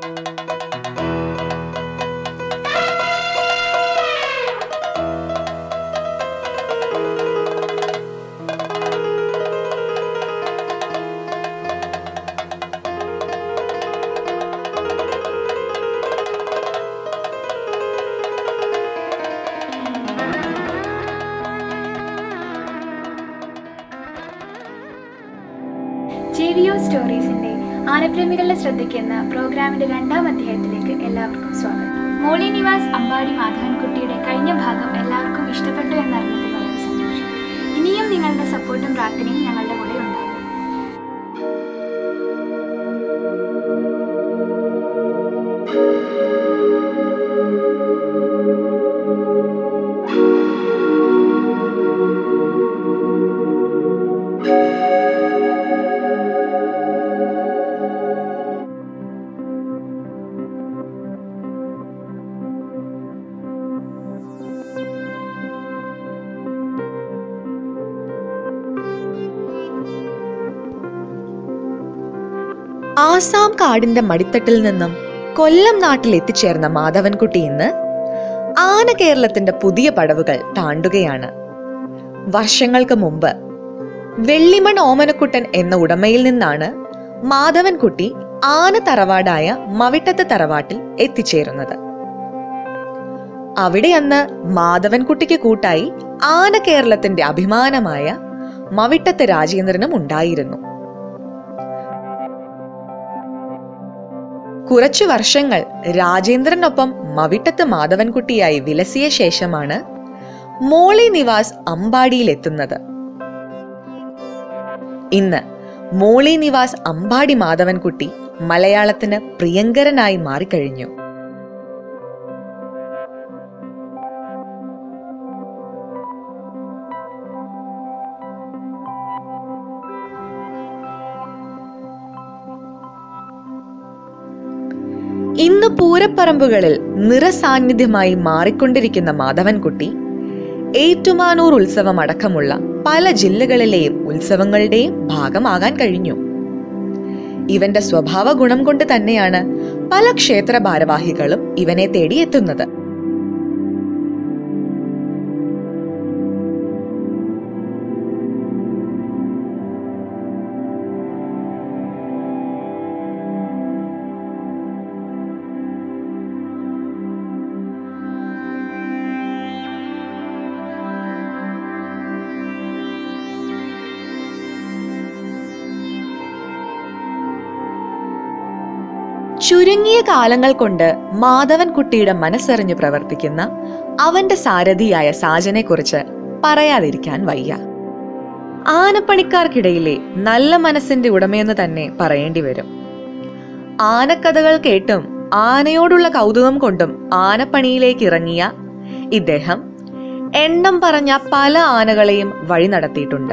ജെവിയോ സ്റ്റോറീസിന്റെ ആനപ്രേമികളുടെ ശ്രദ്ധിക്കുന്ന പ്രോഗ്രാമിന്റെ രണ്ടാം അധ്യായത്തിലേക്ക് എല്ലാവർക്കും സ്വാഗതം മോളി നിവാസ് അമ്പാടി മാധവൻകുട്ടിയുടെ കഴിഞ്ഞ ഭാഗം എല്ലാവർക്കും ഇഷ്ടപ്പെട്ടു എന്നറിഞ്ഞതിൽ വളരെ സന്തോഷം ഇനിയും നിങ്ങളുടെ സപ്പോർട്ടും പ്രാർത്ഥനയും ഞങ്ങളുടെ കൂടെ ഉണ്ടാകും ആസാം കാടിന്റെ മടിത്തട്ടിൽ നിന്നും കൊല്ലം നാട്ടിൽ എത്തിച്ചേർന്ന മാധവൻകുട്ടി ഇന്ന് ആന കേരളത്തിന്റെ പുതിയ പടവുകൾ താണ്ടുകയാണ് വർഷങ്ങൾക്ക് മുമ്പ് വെള്ളിമൺ ഓമനക്കുട്ടൻ എന്ന ഉടമയിൽ നിന്നാണ് മാധവൻകുട്ടി ആന തറവാടായ മവിട്ടത്ത് തറവാട്ടിൽ എത്തിച്ചേരുന്നത് അവിടെ അന്ന് മാധവൻകുട്ടിക്ക് കൂട്ടായി ആന കേരളത്തിന്റെ അഭിമാനമായ മവിട്ടത്ത് രാജേന്ദ്രനും ഉണ്ടായിരുന്നു കുറച്ചു വർഷങ്ങൾ രാജേന്ദ്രനൊപ്പം മവിട്ടത്ത് മാധവൻകുട്ടിയായി വിലസിയ ശേഷമാണ് മോളി നിവാസ് അമ്പാടിയിൽ എത്തുന്നത് ഇന്ന് മോളി നിവാസ് അമ്പാടി മാധവൻകുട്ടി മലയാളത്തിന് പ്രിയങ്കരനായി മാറിക്കഴിഞ്ഞു ഇന്ന് പൂരപ്പറമ്പുകളിൽ നിറസാന്നിധ്യമായി മാറിക്കൊണ്ടിരിക്കുന്ന മാധവൻകുട്ടി ഏറ്റുമാനൂർ ഉത്സവം അടക്കമുള്ള പല ജില്ലകളിലെയും ഉത്സവങ്ങളുടെയും ഭാഗമാകാൻ കഴിഞ്ഞു ഇവന്റെ സ്വഭാവ ഗുണം കൊണ്ട് തന്നെയാണ് പല ക്ഷേത്ര ഭാരവാഹികളും ഇവനെ തേടിയെത്തുന്നത് ചുരുങ്ങിയ കാലങ്ങൾ കൊണ്ട് മാധവൻകുട്ടിയുടെ മനസ്സറിഞ്ഞു പ്രവർത്തിക്കുന്ന അവന്റെ സാരഥിയായ സാജനെ കുറിച്ച് പറയാതിരിക്കാൻ വയ്യ ആനപ്പണിക്കാർക്കിടയിലെ നല്ല മനസ്സിന്റെ ഉടമയെന്ന് തന്നെ പറയേണ്ടി വരും ആനക്കഥകൾ കേട്ടും ആനയോടുള്ള കൗതുകം കൊണ്ടും ആനപ്പണിയിലേക്ക് ഇറങ്ങിയ ഇദ്ദേഹം എണ്ണം പറഞ്ഞ പല ആനകളെയും വഴി നടത്തിയിട്ടുണ്ട്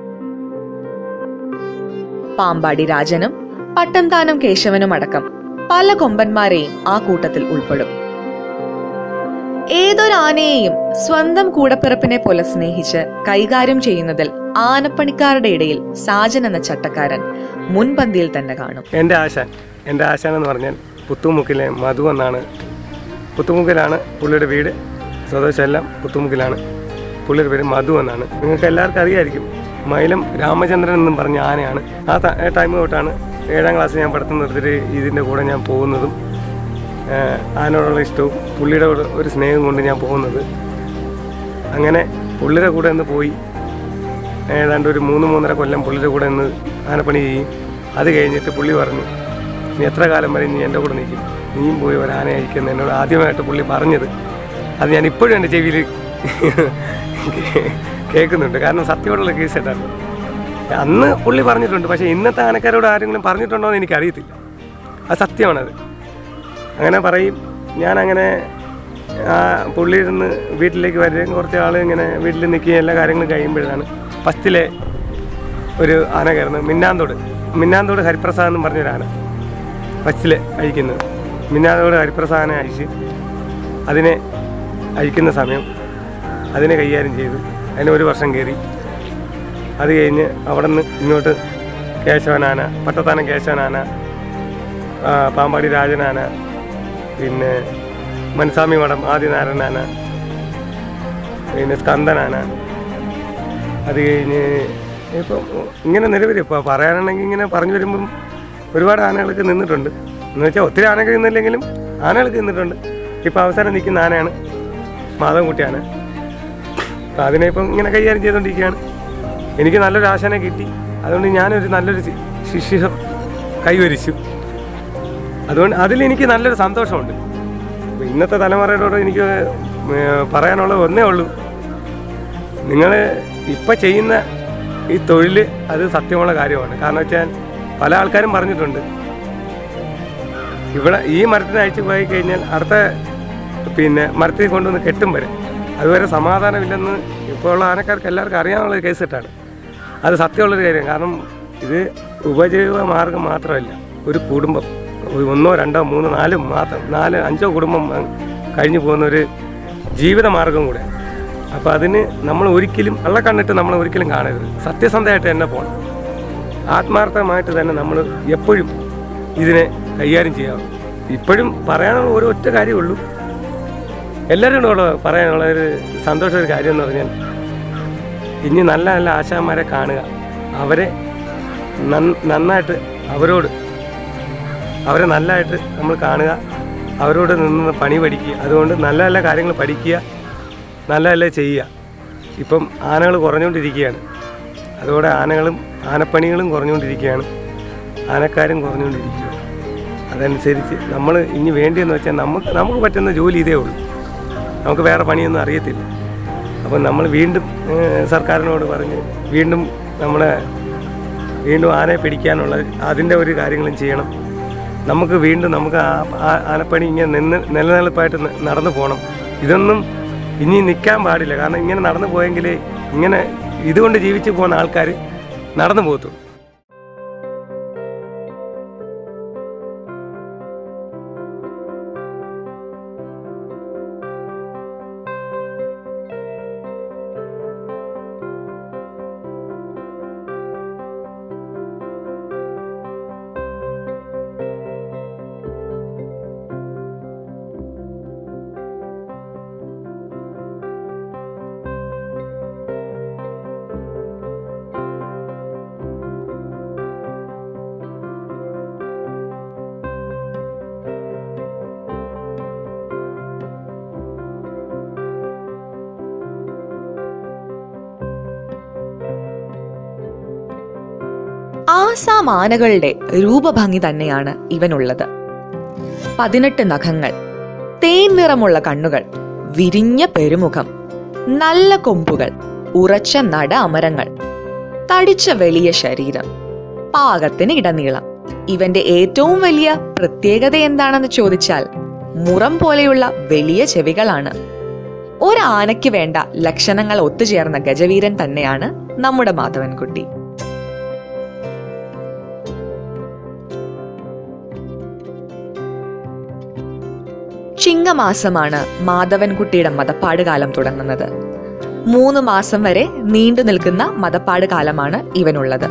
പാമ്പാടി രാജനും പട്ടംതാനം കേശവനും അടക്കം പല കൊമ്പന്മാരെയും ആ കൂട്ടത്തിൽ ഉൾപ്പെടും ഏതൊരു ആനയെയും സ്വന്തം കൂടപ്പിറപ്പിനെ പോലെ സ്നേഹിച്ച് കൈകാര്യം ചെയ്യുന്നതിൽ ആനപ്പണിക്കാരുടെ ഇടയിൽ സാജൻ എന്ന ചട്ടക്കാരൻ മുൻപന്തിയിൽ തന്നെ കാണും എൻ്റെ ആശാൻ എൻ്റെ ആശാൻ എന്ന് പറഞ്ഞാൽ പുത്തുമുക്കിലെ മധു എന്നാണ് പുത്തുമുക്കിലാണ് പുള്ളിയുടെ വീട് സ്വദേശമെല്ലാം പുത്തുമുക്കിലാണ് പുള്ളിയുടെ പേര് മധു എന്നാണ് നിങ്ങൾക്ക് എല്ലാവർക്കും അറിയായിരിക്കും മൈലം രാമചന്ദ്രൻ എന്നും പറഞ്ഞ ആനയാണ് ആ ത- ആ ടൈം തൊട്ടാണ് ഏഴാം ക്ലാസ് ഞാൻ പഠിത്തം നിർത്തിയിട്ട് ഇതിൻ്റെ കൂടെ ഞാൻ പോകുന്നതും ഏഹ്, ആനയോടുള്ള ഇഷ്ടവും പുള്ളിയുടെ കൂടെ ഒരു സ്നേഹം കൊണ്ട് ഞാൻ പോകുന്നത് അങ്ങനെ പുള്ളിയുടെ കൂടെ ഒന്ന് പോയി ഏതാണ്ട് ഒരു മൂന്ന് മൂന്നര കൊല്ലം പുള്ളിയുടെ കൂടെ നിന്ന് ആനപ്പണി ചെയ്യും അത് കഴിഞ്ഞിട്ട് പുള്ളി പറഞ്ഞു നീ എത്ര കാലം വരെ നീ എൻ്റെ കൂടെ നിൽക്കും നീയും പോയി ഒരു ആന അയക്കുന്ന എന്നോട് ആദ്യമായിട്ട് പുള്ളി പറഞ്ഞത് അത് ഞാൻ ഇപ്പോഴും എൻ്റെ ചെവിയിൽ കേൾക്കുന്നുണ്ട് കാരണം സത്യമായിട്ടുള്ള കേസ് കേട്ടാണ് അന്ന് പുള്ളി പറഞ്ഞിട്ടുണ്ട് പക്ഷേ ഇന്നത്തെ ആനക്കാരോട് ആരെങ്കിലും പറഞ്ഞിട്ടുണ്ടോ എന്ന് എനിക്കറിയത്തില്ല അത് സത്യമാണത് അങ്ങനെ പറയും ഞാനങ്ങനെ ആ പുള്ളി ഇരുന്ന് വീട്ടിലേക്ക് വരികയും കുറച്ച് ആൾ ഇങ്ങനെ വീട്ടിൽ നിൽക്കുകയും എല്ലാ കാര്യങ്ങളും കഴിയുമ്പോഴാണ് ഫസ്റ്റിലെ ഒരു ആന കയറുന്നത് മിന്നാന്തോട് മിന്നാന്തോട് ഹരിപ്രസാദ് എന്നും പറഞ്ഞൊരു ആന ഫസ്റ്റിൽ അഴിക്കുന്നത് മിന്നാന്തോട് ഹരിപ്രസാദനെ അഴിച്ച് അതിനെ അഴിക്കുന്ന സമയം അതിനെ കൈകാര്യം ചെയ്തു അതിന് ഒരു വർഷം കയറി അത് കഴിഞ്ഞ് അവിടെ നിന്ന് ഇങ്ങോട്ട് കേശവനാന പട്ടത്താനം കേശവനാന ആ, പാമ്പാടി രാജനാന പിന്നെ മൻസാമി മഠം ആദിനാരായണാന പിന്നെ സ്കന്ദനാന അത് കഴിഞ്ഞ് ഇപ്പം ഇങ്ങനെ നിരവധി ഇപ്പോൾ പറയാനുണ്ടെങ്കിൽ ഇങ്ങനെ പറഞ്ഞു വരുമ്പം ഒരുപാട് ആനകൾക്ക് നിന്നിട്ടുണ്ട് എന്ന് വെച്ചാൽ ഒത്തിരി ആനകൾ നിന്നില്ലെങ്കിലും ആനകൾക്ക് നിന്നിട്ടുണ്ട് ഇപ്പം അവസാനം നിൽക്കുന്ന ആനയാണ് മാധവൻകുട്ടി ആന അപ്പം അതിനെ ഇപ്പം ഇങ്ങനെ കൈകാര്യം ചെയ്തുകൊണ്ടിരിക്കുകയാണ് എനിക്ക് നല്ലൊരു ആശാനെ കിട്ടി അതുകൊണ്ട് ഞാനൊരു നല്ലൊരു ശി- ശിഷ്യം കൈവരിച്ചു അതുകൊണ്ട് അതിലെനിക്ക് നല്ലൊരു സന്തോഷമുണ്ട് അപ്പോൾ ഇന്നത്തെ തലമുറയോട് എനിക്ക് ഏർ പറയാനുള്ളത് ഒന്നേ ഉള്ളൂ നിങ്ങൾ ഇപ്പം ചെയ്യുന്ന ഈ തൊഴിൽ അത് സത്യമുള്ള കാര്യമാണ് കാരണം വെച്ചാൽ പല ആൾക്കാരും പറഞ്ഞിട്ടുണ്ട് ഇവിടെ ഈ മരത്തിന് അയച്ചു പോയി കഴിഞ്ഞാൽ അടുത്ത പിന്നെ മരത്തിൽ കൊണ്ടുവന്ന് കെട്ടും വരെ അതുവരെ സമാധാനമില്ലെന്ന് ഇപ്പോൾ ഉള്ള ആനക്കാർക്ക് എല്ലാവർക്കും അറിയാനുള്ള കേസ് കെട്ടാണ് അത് സത്യമുള്ളൊരു കാര്യം കാരണം ഇത് ഉപജീവ മാർഗം മാത്രമല്ല ഒരു കുടുംബം ഒരു ഒന്നോ രണ്ടോ മൂന്നോ നാലും മാത്രം നാല് അഞ്ചോ കുടുംബം കഴിഞ്ഞു പോകുന്ന ഒരു ജീവിത മാർഗം കൂടെ അപ്പോൾ അതിന് നമ്മൾ ഒരിക്കലും കള്ളക്കണ്ണിട്ട് നമ്മൾ ഒരിക്കലും കാണരുത് സത്യസന്ധമായിട്ട് തന്നെ പോകണം ആത്മാർത്ഥമായിട്ട് തന്നെ നമ്മൾ എപ്പോഴും ഇതിനെ കൈകാര്യം ചെയ്യാവും ഇപ്പോഴും പറയാനുള്ള ഒരു ഒറ്റ കാര്യമുള്ളൂ എല്ലാവരോടും ഉള്ള പറയാനുള്ള ഒരു സന്തോഷ ഒരു കാര്യം എന്ന് പറഞ്ഞാൽ ഇനി നല്ല നല്ല ആശാന്മാരെ കാണുക അവരെ നന്ന- നന്നായിട്ട് അവരോട് അവരെ നല്ലതായിട്ട് നമ്മൾ കാണുക അവരോട് നിന്ന് പണി പഠിക്കുക അതുകൊണ്ട് നല്ല നല്ല കാര്യങ്ങൾ പഠിക്കുക നല്ല നല്ല ചെയ്യുക ഇപ്പം ആനകൾ കുറഞ്ഞുകൊണ്ടിരിക്കുകയാണ് അതോടെ ആനകളും ആനപ്പണികളും കുറഞ്ഞുകൊണ്ടിരിക്കുകയാണ് ആനക്കാരും കുറഞ്ഞുകൊണ്ടിരിക്കുകയാണ് അതനുസരിച്ച് നമ്മൾ ഇനി വേണ്ടിയെന്ന് വെച്ചാൽ നമുക്ക് നമുക്ക് പറ്റുന്ന ജോലി ഇതേ ഉള്ളൂ നമുക്ക് വേറെ പണിയൊന്നും അറിയത്തില്ല അപ്പം നമ്മൾ വീണ്ടും ഏഹ്, സർക്കാരിനോട് പറഞ്ഞ് വീണ്ടും നമ്മളെ വീണ്ടും ആനയെ പിടിക്കാനുള്ള അതിൻ്റെ ഒരു കാര്യങ്ങളും ചെയ്യണം നമുക്ക് വീണ്ടും നമുക്ക് ആ ആ- ആനപ്പണി ഇങ്ങനെ നിന്ന് നിലനിൽപ്പായിട്ട് ന- നടന്നു പോകണം ഇതൊന്നും ഇനി നിൽക്കാൻ പാടില്ല കാരണം ഇങ്ങനെ നടന്നു പോയെങ്കിലേ ഇങ്ങനെ ഇതുകൊണ്ട് ജീവിച്ചു പോകുന്ന ആൾക്കാർ നടന്നു പോകത്തുള്ളൂ ആസാം ആനകളുടെ രൂപഭംഗി തന്നെയാണ് ഇവനുള്ളത് പതിനെട്ട് നഖങ്ങൾ തേൻ നിറമുള്ള കണ്ണുകൾ വിരിഞ്ഞ പെരുമുഖം നല്ല കൊമ്പുകൾ ഉറച്ച നട അമരങ്ങൾ തടിച്ച വലിയ ശരീരം പാകത്തിന് ഇടനീളം ഇവന്റെ ഏറ്റവും വലിയ പ്രത്യേകത എന്താണെന്ന് ചോദിച്ചാൽ മുറം പോലെയുള്ള വലിയ ചെവികളാണ് ഒരാനയ്ക്ക് വേണ്ട ലക്ഷണങ്ങൾ ഒത്തുചേർന്ന ഗജവീരൻ തന്നെയാണ് നമ്മുടെ മാധവൻകുട്ടി ചിങ്ങമാസമാണ് മാധവൻകുട്ടിയുടെ മതപ്പാട് കാലം തുടങ്ങുന്നത് മൂന്ന് മാസം വരെ നീണ്ടു നിൽക്കുന്ന മതപ്പാട് കാലമാണ് ഇവനുള്ളത്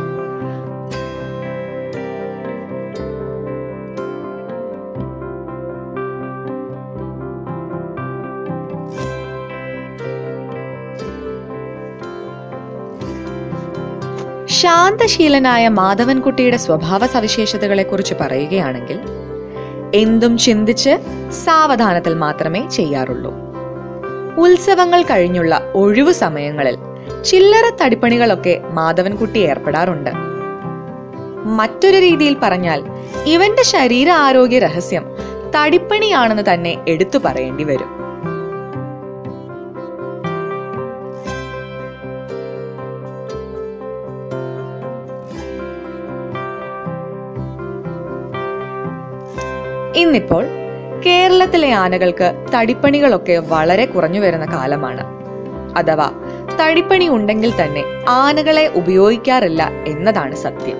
ശാന്തശീലനായ മാധവൻകുട്ടിയുടെ സ്വഭാവ സവിശേഷതകളെക്കുറിച്ച് പറയുകയാണെങ്കിൽ എന്തും ചിന്തിച്ച് സാവധാനത്തിൽ മാത്രമേ ചെയ്യാറുള്ളൂ ഉത്സവങ്ങൾ കഴിഞ്ഞുള്ള ഒഴിവു സമയങ്ങളിൽ ചില്ലറ തടിപ്പണികളൊക്കെ മാധവൻകുട്ടി ഏർപ്പെടാറുണ്ട് മറ്റൊരു രീതിയിൽ പറഞ്ഞാൽ ഇവന്റെ ശരീര ആരോഗ്യ രഹസ്യം തടിപ്പണിയാണെന്ന് തന്നെ എടുത്തു പറയേണ്ടി വരും ഇന്നിപ്പോൾ കേരളത്തിലെ ആനകൾക്ക് തടിപ്പണികളൊക്കെ വളരെ കുറഞ്ഞു വരുന്ന കാലമാണ് അഥവാ തടിപ്പണി ഉണ്ടെങ്കിൽ തന്നെ ആനകളെ ഉപയോഗിക്കാറില്ല എന്നതാണ് സത്യം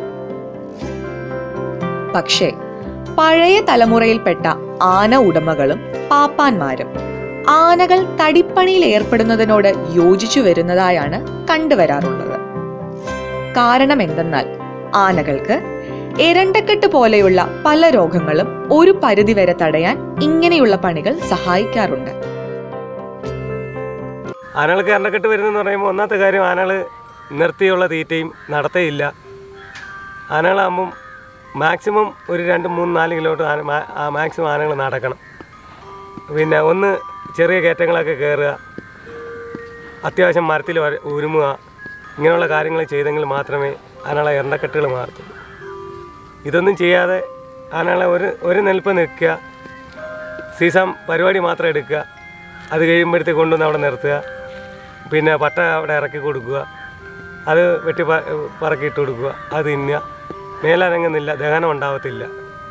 പക്ഷേ പഴയ തലമുറയിൽപ്പെട്ട ആന ഉടമകളും പാപ്പാന്മാരും ആനകൾ തടിപ്പണിയിൽ ഏർപ്പെടുന്നതിനോട് യോജിച്ചു വരുന്നതായാണ് കണ്ടുവരാറുള്ളത് കാരണം എന്തെന്നാൽ ആനകൾക്ക് എരണ്ടക്കെട്ട് പോലെയുള്ള പല രോഗങ്ങളും ഒരു പരിധിവരെ തടയാൻ ഇങ്ങനെയുള്ള പണികൾ സഹായിക്കാറുണ്ട് ആനകൾക്ക് എണ്ണക്കെട്ട് വരുന്നതെന്ന് പറയുമ്പോൾ ഒന്നാമത്തെ കാര്യം ആനകൾ നിർത്തിയുള്ള തീറ്റയും നടത്തേയില്ല ആനകളാകുമ്പം മാക്സിമം ഒരു രണ്ട് മൂന്ന് നാല് കിലോമീറ്റർ ആന മാ- ആ മാക്സിമം ആനകൾ നടക്കണം പിന്നെ ഒന്ന് ചെറിയ കയറ്റങ്ങളൊക്കെ കയറുക അത്യാവശ്യം മരത്തിൽ വര- ഉരുമുക ഇങ്ങനെയുള്ള കാര്യങ്ങൾ ചെയ്തെങ്കിൽ മാത്രമേ ആനകളെ എണ്ണക്കെട്ടുകൾ മാറത്തുള്ളൂ ഇതൊന്നും ചെയ്യാതെ ആനകളെ ഒരു ഒരു നെൽപ്പ് നിൽക്കുക സീസൺ പരിപാടി മാത്രം എടുക്കുക അത് കഴിയുമ്പോഴത്തേക്ക് കൊണ്ടുവന്ന് അവിടെ നിർത്തുക പിന്നെ പട്ട അവിടെ ഇറക്കി കൊടുക്കുക അത് വെട്ടി പ- പറക്കി ഇട്ട് കൊടുക്കുക അത് തിന്നുക മേലനങ്ങുന്നില്ല ദഹനം ഉണ്ടാവത്തില്ല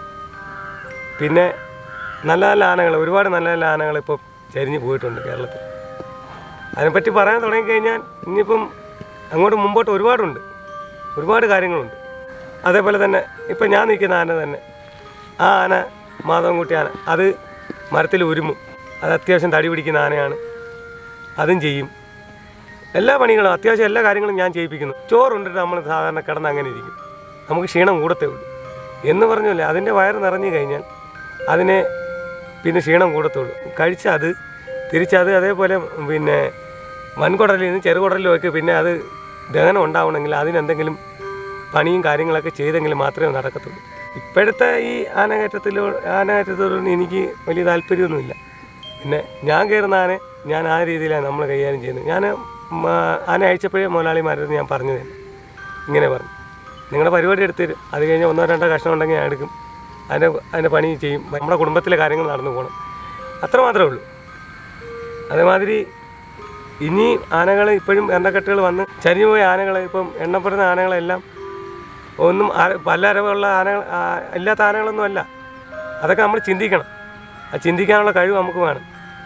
പിന്നെ നല്ല നല്ല ആനകൾ ഒരുപാട് നല്ല നല്ല ആനകൾ ഇപ്പം ചരിഞ്ഞ് പോയിട്ടുണ്ട് കേരളത്തിൽ അതിനെപ്പറ്റി പറയാൻ തുടങ്ങിക്കഴിഞ്ഞാൽ ഇനിയിപ്പം അങ്ങോട്ട് മുമ്പോട്ട് ഒരുപാടുണ്ട് ഒരുപാട് കാര്യങ്ങളുണ്ട് അതേപോലെ തന്നെ ഇപ്പം ഞാൻ നിൽക്കുന്ന ആന തന്നെ ആ ആന മാധവൻകുട്ടി ആന അത് മരത്തിൽ ഉരുമും അത് അത്യാവശ്യം തടി പിടിക്കുന്ന ആനയാണ് അതും ചെയ്യും എല്ലാ പണികളും അത്യാവശ്യം എല്ലാ കാര്യങ്ങളും ഞാൻ ചെയ്യിപ്പിക്കുന്നു ചോറുണ്ടിട്ട് നമ്മൾ സാധാരണ കിടന്ന് അങ്ങനെ ഇരിക്കും നമുക്ക് ക്ഷീണം കൂടത്തേ ഉള്ളൂ എന്ന് പറഞ്ഞല്ലേ അതിൻ്റെ വയറ് നിറഞ്ഞു കഴിഞ്ഞാൽ അതിനെ പിന്നെ ക്ഷീണം കൂടത്തുള്ളൂ കഴിച്ചാൽ അത് തിരിച്ചത് അതേപോലെ പിന്നെ വൻകുടലിൽ നിന്ന് ചെറുകുടലിലേക്ക് പിന്നെ അത് ദഹനം ഉണ്ടാവണമെങ്കിൽ അതിനെന്തെങ്കിലും പണിയും കാര്യങ്ങളൊക്കെ ചെയ്തെങ്കിൽ മാത്രമേ നടക്കത്തുള്ളൂ ഇപ്പോഴത്തെ ഈ ആനകയറ്റത്തിലോ ആനകയറ്റത്തോടൊന്നും എനിക്ക് വലിയ താല്പര്യമൊന്നുമില്ല പിന്നെ ഞാൻ കയറുന്ന ആനെ ഞാൻ ആ രീതിയിലാണ് നമ്മൾ കൈകാര്യം ചെയ്യുന്നത് ഞാൻ മ- ആന അയച്ചപ്പോഴേ മുതലാളിമാരോട് ഞാൻ പറഞ്ഞു തന്നെ ഇങ്ങനെ പറഞ്ഞു നിങ്ങളുടെ പരിപാടി എടുത്ത് തരും അത് കഴിഞ്ഞ് ഒന്നോ രണ്ടോ കഷ്ണം ഉണ്ടെങ്കിൽ ഞാൻ എടുക്കും അതിൻ്റെ അതിൻ്റെ പണി ചെയ്യും നമ്മുടെ കുടുംബത്തിലെ കാര്യങ്ങൾ നടന്നു പോകണം അത്ര മാത്രമേ ഉള്ളൂ അതേമാതിരി ഇനി ആനകൾ ഇപ്പോഴും എണ്ണക്കെട്ടുകൾ വന്ന് ചരിഞ്ഞു പോയ ആനകൾ ഇപ്പം എണ്ണപ്പെടുന്ന ആനകളെല്ലാം ഒന്നും ആ- പല അരവുള്ള ആനകൾ ആ, ഇല്ലാത്ത ആനകളൊന്നും അല്ല അതൊക്കെ നമ്മൾ ചിന്തിക്കണം ആ ചിന്തിക്കാനുള്ള കഴിവ് നമുക്ക് വേണം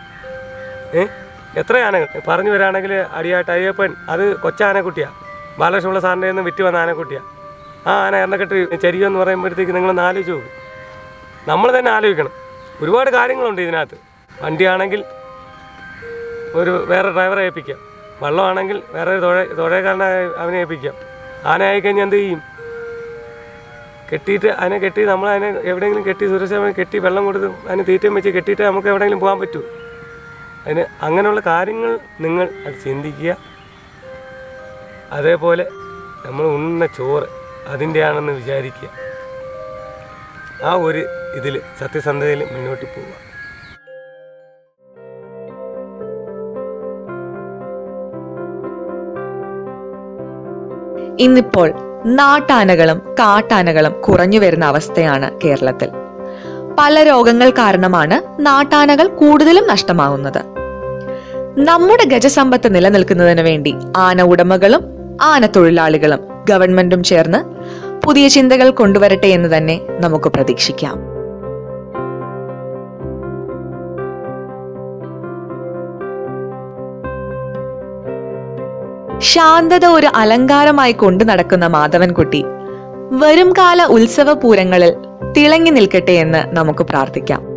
ഏ എത്ര ആനകൾ പറഞ്ഞു വരാണെങ്കിൽ അടിയാട്ട് അയ്യപ്പൻ അത് കൊച്ചാനക്കുട്ടിയാണ് ബാലകൃഷ്ണപിള്ള സാറിൻ്റെ നിന്ന് വിറ്റ് വന്ന ആനക്കുട്ടിയാണ് ആ ആന എണ്ണക്കെട്ട് ചരിയുമെന്ന് പറയുമ്പോഴത്തേക്ക് നിങ്ങളൊന്ന് ആലോചിച്ച് നോക്ക് നമ്മൾ തന്നെ ആലോചിക്കണം ഒരുപാട് കാര്യങ്ങളുണ്ട് ഇതിനകത്ത് വണ്ടിയാണെങ്കിൽ ഒരു വേറെ ഡ്രൈവറെ ഏൽപ്പിക്കാം വള്ളമാണെങ്കിൽ വേറെ ഒരു തുഴ തുഴയക്കാരനെ അവനെ ഏൽപ്പിക്കാം ആന ആയിക്കഴിഞ്ഞാൽ എന്ത് ചെയ്യും കെട്ടിയിട്ട് അതിനെ കെട്ടി നമ്മൾ അതിനെ എവിടെയെങ്കിലും കെട്ടി സുരക്ഷമായി കെട്ടി വെള്ളം കൊടുത്ത് അതിന് തീറ്റയും വെച്ച് കെട്ടിയിട്ട് നമുക്ക് എവിടെയെങ്കിലും പോകാൻ പറ്റൂ അതിന് അങ്ങനെയുള്ള കാര്യങ്ങൾ നിങ്ങൾ അത് ചിന്തിക്കുക അതേപോലെ നമ്മൾ ഉണ്ണുന്ന ചോറ് അതിൻ്റെയാണെന്ന് വിചാരിക്കുക ആ ഒരു ഇതിൽ സത്യസന്ധതയിൽ മുന്നോട്ട് പോവുക ഇന്നിപ്പോൾ നാട്ടാനകളും കാട്ടാനകളും കുറഞ്ഞു വരുന്ന അവസ്ഥയാണ് കേരളത്തിൽ പല രോഗങ്ങൾ കാരണമാണ് നാട്ടാനകൾ കൂടുതലും നഷ്ടമാകുന്നത് നമ്മുടെ ഗജസമ്പത്ത് നിലനിൽക്കുന്നതിന് വേണ്ടി ആന ഉടമകളും ആന തൊഴിലാളികളും ഗവൺമെന്റും ചേർന്ന് പുതിയ ചിന്തകൾ കൊണ്ടുവരട്ടെ എന്ന് തന്നെ നമുക്ക് പ്രതീക്ഷിക്കാം ശാന്തത ഒരു അലങ്കാരമായി കൊണ്ടു നടക്കുന്ന മാധവൻകുട്ടി വരും കാല ഉത്സവ പൂരങ്ങളിൽ തിളങ്ങി നിൽക്കട്ടെ എന്ന് നമുക്ക് പ്രാർത്ഥിക്കാം